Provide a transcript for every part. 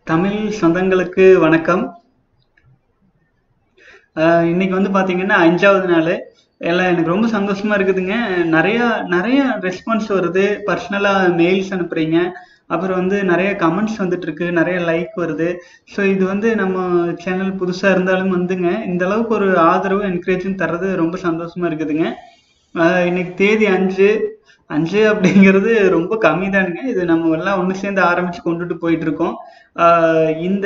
தமிழ் சொந்தங்களுக்கு வணக்கம் ஆஹ் இன்னைக்கு வந்து பாத்தீங்கன்னா அஞ்சாவது நாள் எல்லாம் எனக்கு ரொம்ப சந்தோஷமா இருக்குதுங்க நிறைய நிறைய ரெஸ்பான்ஸ் வருது பர்சனலா மெயில்ஸ் அனுப்புறீங்க அப்புறம் வந்து நிறைய கமெண்ட்ஸ் வந்துட்டு இருக்கு நிறைய லைக் வருது ஸோ இது வந்து நம்ம சேனல் புதுசா இருந்தாலும் வந்துங்க இந்த அளவுக்கு ஒரு ஆதரவு என்கரேஜும் தர்றது ரொம்ப சந்தோஷமா இருக்குதுங்க ஆஹ் இன்னைக்கு தேதி அஞ்சு அஞ்சு அப்படிங்கிறது ரொம்ப கம்மி தானுங்க இது நம்ம எல்லாம் ஒன்று சேர்ந்து ஆரம்பிச்சு கொண்டுட்டு போயிட்டு இருக்கோம் ஆஹ் இந்த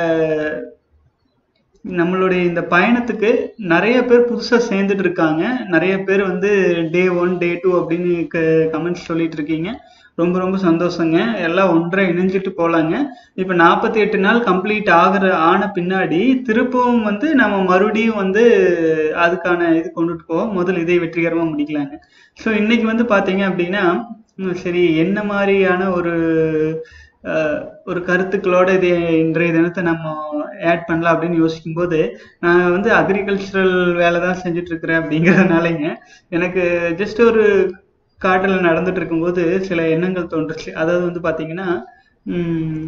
நம்மளுடைய இந்த பயணத்துக்கு நிறைய பேர் புதுசா சேர்ந்துட்டு இருக்காங்க நிறைய பேர் வந்து டே ஒன் டே டூ அப்படின்னு கமெண்ட்ஸ் சொல்லிட்டு இருக்கீங்க ரொம்ப ரொம்ப சந்தோஷங்க எல்லாம் ஒன்றா இணைஞ்சிட்டு போலாங்க இப்ப நாற்பத்தி எட்டு நாள் கம்ப்ளீட் ஆகுற ஆன பின்னாடி திருப்பவும் வந்து நம்ம மறுபடியும் வந்து அதுக்கான இது கொண்டுட்டு போவோம் முதல் இதை வெற்றிகரமா முடிக்கலாங்க ஸோ இன்னைக்கு வந்து பாத்தீங்க அப்படின்னா உம் சரி என்ன மாதிரியான ஒரு அஹ், ஒரு கருத்துக்களோட இது இன்றைய தினத்தை நம்ம ஆட் பண்ணலாம் அப்படின்னு யோசிக்கும் போது நான் வந்து அக்ரிகல்ச்சரல் வேலை தான் செஞ்சுட்டு இருக்கிறேன் அப்படிங்கிறதுனாலங்க எனக்கு ஜஸ்ட் ஒரு காட்டில் நடந்துட்டு இருக்கும்போது சில எண்ணங்கள் தோன்றுச்சு அதாவது வந்து பாத்தீங்கன்னா உம்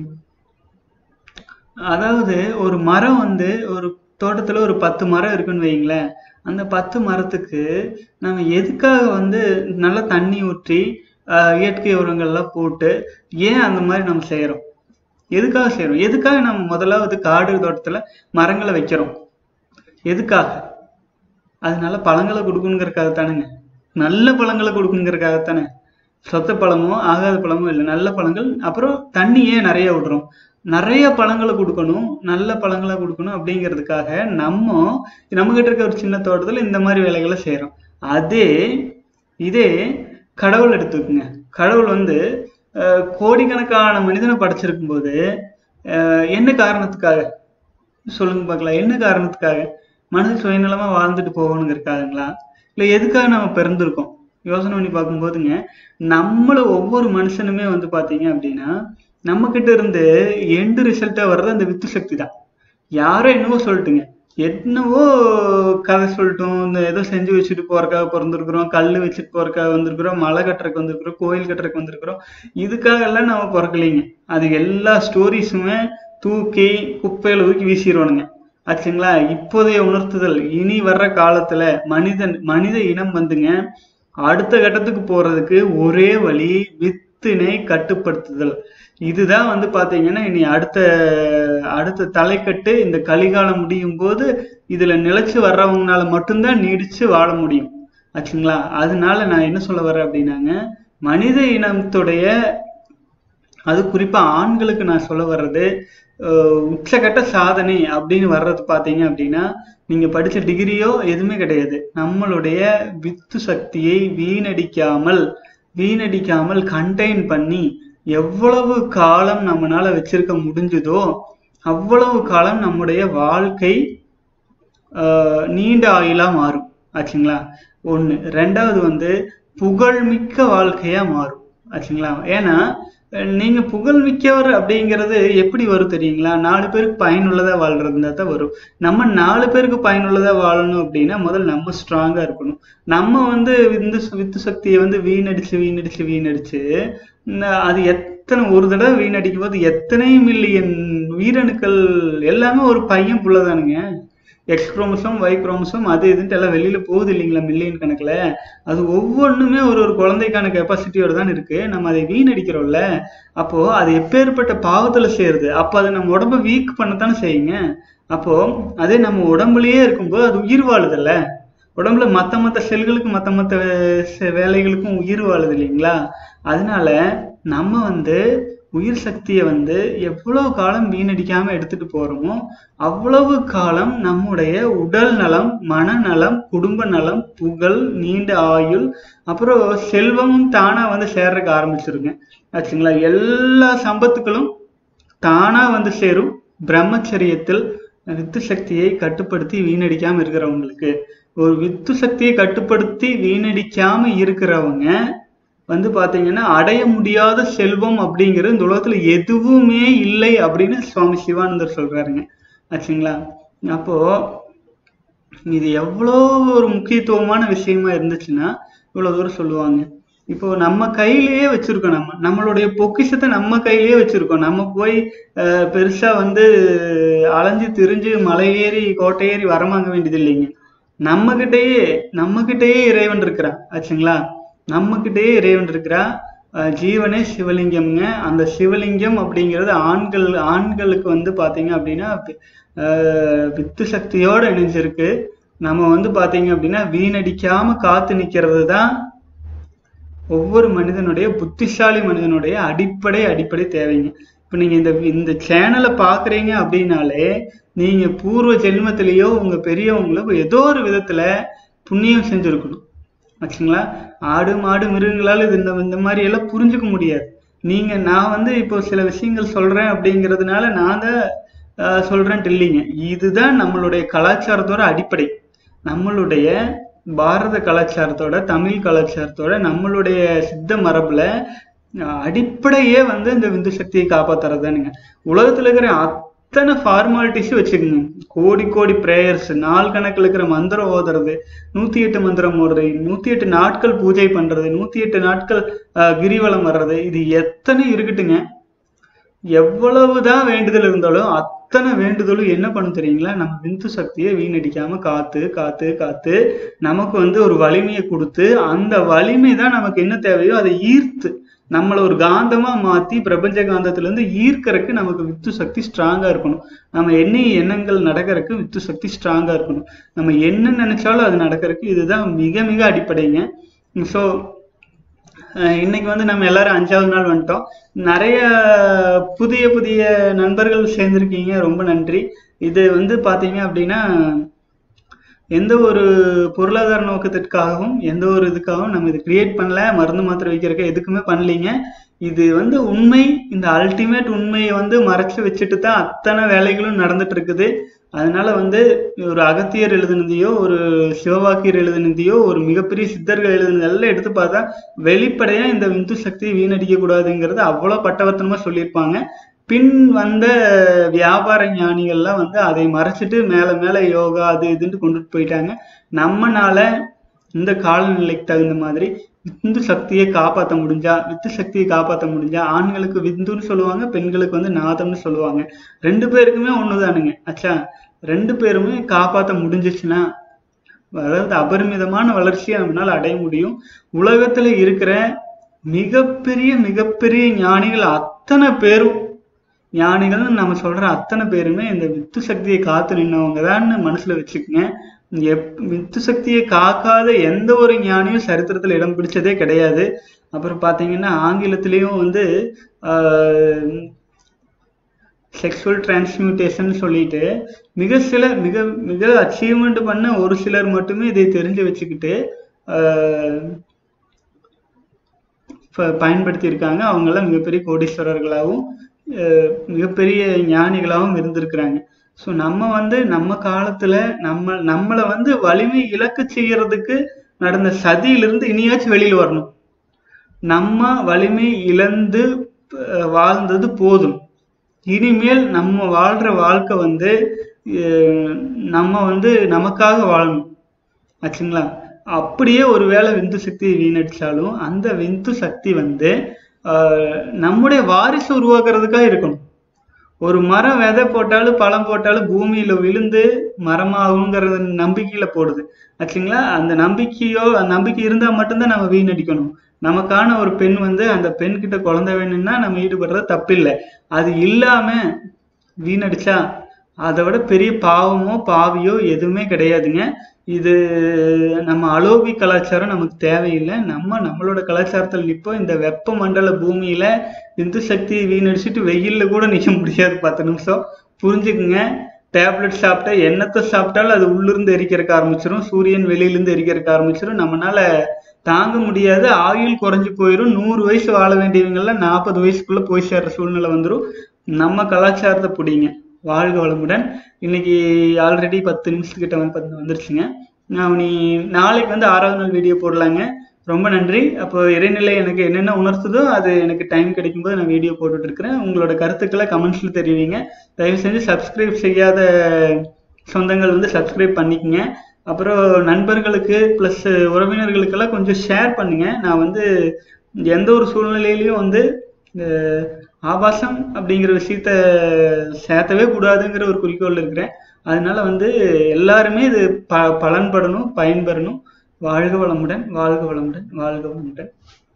அதாவது ஒரு மரம் வந்து ஒரு தோட்டத்துல ஒரு பத்து மரம் இருக்குன்னு வைங்களேன் அந்த பத்து மரத்துக்கு நம்ம எதுக்காக வந்து நல்லா தண்ணி ஊற்றி ஆஹ், இயற்கை உரங்கள்லாம் போட்டு ஏன் அந்த மாதிரி நம்ம செய்யறோம் எதுக்காக செய்யறோம் எதுக்காக நம்ம முதலாவது காடு தோட்டத்துல மரங்களை வைக்கிறோம் எதுக்காக அதனால பழங்களை கொடுக்கணுங்கிறதுக்காக தானுங்க நல்ல பழங்களை கொடுக்கணுங்கிறதுக்காகத்தானே சொத்த பழமோ ஆகாத பழமோ இல்லை நல்ல பழங்கள் அப்புறம் தண்ணியே நிறைய விடுறோம் நிறைய பழங்களை கொடுக்கணும் நல்ல பழங்களை கொடுக்கணும் அப்படிங்கிறதுக்காக நம்ம நம்ம கிட்ட இருக்க ஒரு சின்ன தோட்டத்துல இந்த மாதிரி வேலைகளை செய்யறோம் அதே இதே கடவுள் எடுத்துக்கோங்க கடவுள் வந்து அஹ், கோடிக்கணக்கான மனிதனை படைச்சிருக்கும் போது அஹ், என்ன காரணத்துக்காக சொல்லுங்க பார்க்கலாம் என்ன காரணத்துக்காக மனது சுயநலமா வாழ்ந்துட்டு போகணுங்கிறதுக்காகங்களா இல்ல எதுக்காக நம்ம பிறந்திருக்கோம் யோசனை பண்ணி பார்க்கும்போதுங்க நம்மள ஒவ்வொரு மனுஷனுமே வந்து பாத்தீங்க அப்படின்னா நம்ம கிட்ட இருந்து எண்டு ரிசல்ட்டா வர்றது அந்த வித்து சக்தி தான் யாரோ என்னவோ சொல்லிட்டுங்க என்னவோ கதை சொல்லட்டும் இந்த ஏதோ செஞ்சு வச்சுட்டு போறதுக்காக பிறந்திருக்கிறோம் கல் வச்சுட்டு போறதுக்காக வந்திருக்கிறோம் மலை கட்டுறதுக்கு வந்திருக்கிறோம் கோயில் கட்டுறதுக்கு வந்திருக்கிறோம் இதுக்காக எல்லாம் நம்ம பிறக்கலைங்க அது எல்லா ஸ்டோரிஸுமே தூக்கி குப்பையில தூக்கி வீசிடுவானுங்க ஆச்சுங்களா இப்போதைய உணர்த்துதல் இனி வர்ற காலத்துல மனிதன் மனித இனம் வந்துங்க அடுத்த கட்டத்துக்கு போறதுக்கு ஒரே வழி வித்தினை கட்டுப்படுத்துதல் இதுதான் வந்து பாத்தீங்கன்னா இனி அடுத்த அடுத்த தலைக்கட்டு இந்த கலிகாலம் முடியும் போது இதுல நிலைச்சு வர்றவங்கனால மட்டும்தான் நீடிச்சு வாழ முடியும் ஆச்சுங்களா அதனால நான் என்ன சொல்ல வர்றேன் அப்படின்னாங்க மனித இனத்துடைய அது குறிப்பா ஆண்களுக்கு நான் சொல்ல வர்றது அஹ், உச்சகட்ட சாதனை அப்படின்னு வர்றது பாத்தீங்க அப்படின்னா நீங்க படிச்ச டிகிரியோ எதுவுமே கிடையாது நம்மளுடைய வித்து சக்தியை வீணடிக்காமல் வீணடிக்காமல் கண்டெயின் பண்ணி எவ்வளவு காலம் நம்மனால வச்சிருக்க முடிஞ்சதோ அவ்வளவு காலம் நம்முடைய வாழ்க்கை ஆஹ், நீண்ட ஆயுளா மாறும் ஆச்சுங்களா ஒண்ணு ரெண்டாவது வந்து புகழ்மிக்க வாழ்க்கையா மாறும் ஆச்சுங்களா ஏன்னா அஹ், நீங்க புகழ்மிக்கவர் அப்படிங்கிறது எப்படி வரும் தெரியுங்களா நாலு பேருக்கு பயனுள்ளதா வாழ்றதுனா தான் வரும் நம்ம நாலு பேருக்கு பயனுள்ளதா வாழணும் அப்படின்னா முதல்ல நம்ம ஸ்ட்ராங்கா இருக்கணும் நம்ம வந்து இந்த சு- வித்து சக்தியை வந்து வீணடிச்சு வீணடிச்சு வீணடிச்சு இந்த- அது எத்தனை ஒரு தடவை வீணடிக்கும் போது எத்தனை மில்லியன் உயிரணுக்கள் எல்லாமே ஒரு பையன் புள்ளதானுங்க எக்ஸ் குரோமோசோம் ஒய் குரோமோசோம் அது இதுன்ட்டு எல்லாம் வெளியில போகுது இல்லைங்களா மில்லியன் கணக்குல அது ஒவ்வொன்றுமே ஒரு ஒரு குழந்தைக்கான கெப்பாசிட்டியோட தான் இருக்கு நம்ம அதை வீணடிக்கிறோம்ல அப்போ அது எப்பேற்பட்ட பாவத்துல சேருது அப்போ அது நம்ம உடம்ப வீக் பண்ணத்தானே செய்யுங்க அப்போ அதே நம்ம உடம்புலயே இருக்கும்போது அது உயிர் வாழுதுல்ல உடம்புல மத்த மத்த செல்களுக்கு மத்த மத்த வே- வேலைகளுக்கும் உயிர் வாழுது இல்லைங்களா அதனால நம்ம வந்து உயிர் சக்தியை வந்து எவ்வளவு காலம் வீணடிக்காம எடுத்துட்டு போறோமோ அவ்வளவு காலம் நம்முடைய உடல் நலம் மனநலம் குடும்ப நலம் புகழ் நீண்ட ஆயுள் அப்புறம் செல்வமும் தானா வந்து சேர்றதுக்கு ஆரம்பிச்சிருங்க ஆச்சுங்களா எல்லா சம்பத்துக்களும் தானா வந்து சேரும் பிரம்மச்சரியத்தில் வித்து சக்தியை கட்டுப்படுத்தி வீணடிக்காம இருக்கிறவங்களுக்கு ஒரு வித்து சக்தியை கட்டுப்படுத்தி வீணடிக்காம இருக்கிறவங்க வந்து பாத்தீங்கன்னா அடைய முடியாத செல்வம் அப்படிங்கிறது இந்த உலகத்துல எதுவுமே இல்லை அப்படின்னு சுவாமி சிவானந்தர் சொல்றாருங்க ஆச்சுங்களா அப்போ இது எவ்வளோ ஒரு முக்கியத்துவமான விஷயமா இருந்துச்சுன்னா இவ்வளவு தூரம் சொல்லுவாங்க இப்போ நம்ம கையிலேயே வச்சிருக்கோம் நம்ம நம்மளுடைய பொக்கிஷத்தை நம்ம கையிலேயே வச்சிருக்கோம் நம்ம போய் அஹ், பெருசா வந்து அலைஞ்சு திரிஞ்சு மலை ஏறி கோட்டை ஏறி வரமாங்க வேண்டியது இல்லைங்க நம்ம கிட்டயே நம்ம கிட்டயே இறைவன் இருக்கிறான் ஆச்சுங்களா நம்ம கிட்டயே இறைவன் இருக்கிறா அஹ், ஜீவனே சிவலிங்கம்ங்க அந்த சிவலிங்கம் அப்படிங்கிறது ஆண்கள் ஆண்களுக்கு வந்து பாத்தீங்க அப்படின்னா அஹ், வித்து சக்தியோட இணைஞ்சிருக்கு நம்ம வந்து பாத்தீங்க அப்படின்னா வீணடிக்காம காத்து நிக்கிறது தான் ஒவ்வொரு மனிதனுடைய புத்திசாலி மனிதனுடைய அடிப்படை அடிப்படை தேவைங்க இப்போ நீங்க இந்த இந்த சேனலை பாக்குறீங்க அப்படின்னாலே நீங்க பூர்வ ஜென்மத்திலேயோ உங்க பெரியவங்களோ ஏதோ ஒரு விதத்துல புண்ணியம் செஞ்சிருக்கணும் ஆச்சுங்களா ஆடு மாடு மிருகங்களால இது இந்த இந்த மாதிரி எல்லாம் புரிஞ்சுக்க முடியாது நீங்க நான் வந்து இப்போ சில விஷயங்கள் சொல்றேன் அப்படிங்கிறதுனால நான் தான் ஆஹ், சொல்றேன்ட்டு இல்லைங்க இதுதான் நம்மளுடைய கலாச்சாரத்தோட அடிப்படை நம்மளுடைய பாரத கலாச்சாரத்தோட தமிழ் கலாச்சாரத்தோட நம்மளுடைய சித்த மரபுல அஹ், அடிப்படையே வந்து இந்த விந்து சக்தியை காப்பாத்துறதுதானுங்க உலகத்துல இருக்கிற அத்தனை ஃபார்மாலிட்டிஸும் வச்சுக்கோங்க கோடி கோடி பிரேயர்ஸ் நாள் கணக்கில் இருக்கிற மந்திரம் ஓதுறது நூத்தி எட்டு மந்திரம் ஓடுறது நூத்தி எட்டு நாட்கள் பூஜை பண்றது நூத்தி எட்டு நாட்கள் அஹ், கிரிவலம் வர்றது இது எத்தனை இருக்கட்டுங்க எவ்வளவுதான் வேண்டுதல் இருந்தாலும் அத்தனை வேண்டுதலும் என்ன பண்ணும் தெரியுங்களா நம்ம விந்து சக்தியை வீணடிக்காம காத்து காத்து காத்து நமக்கு வந்து ஒரு வலிமையை கொடுத்து அந்த வலிமை தான் நமக்கு என்ன தேவையோ அதை ஈர்த்து நம்மள ஒரு காந்தமா மாத்தி பிரபஞ்ச காந்தத்துல இருந்து ஈர்க்கறதுக்கு நமக்கு வித்து சக்தி ஸ்ட்ராங்கா இருக்கணும் நம்ம எண்ணிய எண்ணங்கள் நடக்கறதுக்கு வித்து சக்தி ஸ்ட்ராங்கா இருக்கணும் நம்ம என்ன நினைச்சாலும் அது நடக்கறதுக்கு இதுதான் மிக மிக அடிப்படைங்க ஸோ அஹ் இன்னைக்கு வந்து நம்ம எல்லாரும் அஞ்சாவது நாள் வந்துட்டோம் நிறைய புதிய புதிய நண்பர்கள் சேர்ந்திருக்கீங்க ரொம்ப நன்றி இது வந்து பாத்தீங்க அப்படின்னா எந்த ஒரு பொருளாதார நோக்கத்திற்காகவும் எந்த ஒரு இதுக்காகவும் நம்ம இது கிரியேட் பண்ணல மருந்து மாத்திரை வைக்கிறதுக்கு எதுக்குமே பண்ணலீங்க இது வந்து உண்மை இந்த அல்டிமேட் உண்மையை வந்து மறைச்சு வச்சுட்டு தான் அத்தனை வேலைகளும் நடந்துட்டு இருக்குது அதனால வந்து ஒரு அகத்தியர் எழுதினதையோ ஒரு சிவவாக்கியர் எழுதினதையோ ஒரு மிகப்பெரிய சித்தர்கள் எழுதினதெல்லாம் எடுத்து பார்த்தா வெளிப்படையா இந்த விந்து சக்தியை வீணடிக்க கூடாதுங்கிறது அவ்வளவு பட்டவர்த்தனமா சொல்லியிருப்பாங்க பின் வந்த வியாபார ஞானிகள்லாம் வந்து அதை மறைச்சிட்டு மேல மேல யோகா அது இதுன்னு கொண்டுட்டு போயிட்டாங்க நம்மனால இந்த காலநிலைக்கு தகுந்த மாதிரி விந்து சக்தியை காப்பாற்ற முடிஞ்சா வித்து சக்தியை காப்பாற்ற முடிஞ்சா ஆண்களுக்கு விந்துன்னு சொல்லுவாங்க பெண்களுக்கு வந்து நாதம்னு சொல்லுவாங்க ரெண்டு பேருக்குமே ஒண்ணுதானுங்க அச்சா ரெண்டு பேருமே காப்பாற்ற முடிஞ்சிச்சுன்னா அதாவது அபரிமிதமான வளர்ச்சியை நம்மளால அடைய முடியும் உலகத்துல இருக்கிற மிகப்பெரிய மிகப்பெரிய ஞானிகள் அத்தனை பேரும் ஞானிகள்னு நம்ம சொல்ற அத்தனை பேருமே இந்த வித்து சக்தியை காத்து நின்னவங்க தான் மனசுல வச்சுக்கோங்க எப் வித்து சக்தியை காக்காத எந்த ஒரு ஞானியும் சரித்திரத்துல இடம் பிடிச்சதே கிடையாது அப்புறம் பாத்தீங்கன்னா ஆங்கிலத்திலயும் வந்து செக்ஷுவல் டிரான்ஸ்மியூட்டேஷன் சொல்லிட்டு மிக சில மிக மிக அச்சீவ்மெண்ட் பண்ண ஒரு சிலர் மட்டுமே இதை தெரிஞ்சு வச்சுக்கிட்டு ஆஹ் ப- பயன்படுத்தி இருக்காங்க அவங்கெல்லாம் மிகப்பெரிய கோடீஸ்வரர்களாகவும் அஹ் மிகப்பெரிய ஞானிகளாகவும் இருந்திருக்கிறாங்க ஸோ நம்ம வந்து நம்ம காலத்துல நம்ம நம்மளை வந்து வலிமை இழக்க செய்யறதுக்கு நடந்த சதியிலிருந்து இனியாச்சும் வெளியில வரணும் நம்ம வலிமை இழந்து அஹ், வாழ்ந்தது போதும் இனிமேல் நம்ம வாழ்ற வாழ்க்கை வந்து அஹ், நம்ம வந்து நமக்காக வாழணும் ஆச்சுங்களா அப்படியே ஒருவேளை விந்து சக்தியை வீணடிச்சாலும் அந்த விந்து சக்தி வந்து ஆஹ், நம்முடைய வாரிசு உருவாக்குறதுக்காக இருக்கணும் ஒரு மரம் விதை போட்டாலும் பழம் போட்டாலும் பூமியில விழுந்து மரமாகுங்கிறது நம்பிக்கையில போடுது ஆச்சுங்களா அந்த நம்பிக்கையோ அந்த நம்பிக்கை இருந்தா மட்டும்தான் நம்ம வீணடிக்கணும் நமக்கான ஒரு பெண் வந்து அந்த பெண் கிட்ட குழந்தை வேணும்னா நம்ம ஈடுபடுறது தப்பில்லை அது இல்லாம வீணடிச்சா அதை விட பெரிய பாவமோ பாவியோ எதுவுமே கிடையாதுங்க இது நம்ம அலோபி கலாச்சாரம் நமக்கு தேவையில்லை நம்ம நம்மளோட கலாச்சாரத்தில் நிற்போம் இந்த வெப்ப மண்டல பூமியில இந்து சக்தியை வீணடிச்சிட்டு வெயில்ல கூட நிக்க முடியாது பத்து நிமிஷம் புரிஞ்சுக்குங்க டேப்லெட் சாப்பிட்டா என்னத்தை சாப்பிட்டாலும் அது உள்ளிருந்து எரிக்கிறக்க ஆரம்பிச்சிடும் சூரியன் வெளியிலிருந்து எரிக்கிறக்க ஆரம்பிச்சிடும் நம்மனால தாங்க முடியாது ஆயுள் குறைஞ்சு போயிடும் நூறு வயசு வாழ வேண்டியவங்கெல்லாம் நாற்பது வயசுக்குள்ள போய் சேர்ற சூழ்நிலை வந்துடும் நம்ம கலாச்சாரத்தை பிடிங்க வாழ்க வளமுடன் இன்னைக்கு ஆல்ரெடி பத்து நிமிஷத்துக்கிட்ட வந்து பத்து வந்துருச்சுங்க நான் நீ நாளைக்கு வந்து ஆறாவது நாள் வீடியோ போடலாங்க ரொம்ப நன்றி அப்போ இறைநிலை எனக்கு என்னென்ன உணர்த்துதோ அது எனக்கு டைம் கிடைக்கும்போது நான் வீடியோ போட்டுட்டு இருக்கிறேன் உங்களோட கருத்துக்களை கமெண்ட்ஸ்ல தெரிவிங்க தயவு செஞ்சு சப்ஸ்கிரைப் செய்யாத சொந்தங்கள் வந்து சப்ஸ்கிரைப் பண்ணிக்கங்க அப்புறம் நண்பர்களுக்கு ப்ளஸ் உறவினர்களுக்கெல்லாம் கொஞ்சம் ஷேர் பண்ணுங்க நான் வந்து எந்த ஒரு சூழ்நிலையிலையும் வந்து இந்த ஆபாசம் அப்படிங்கிற விஷயத்த சேர்த்தவே கூடாதுங்கிற ஒரு குறிக்கோள் இருக்கிறேன் அதனால வந்து எல்லாருமே இது ப பலன்படணும் பயன்பெறணும் வாழ்க வளமுடன் வாழ்க வளமுடன் வாழ்க வளமுடன்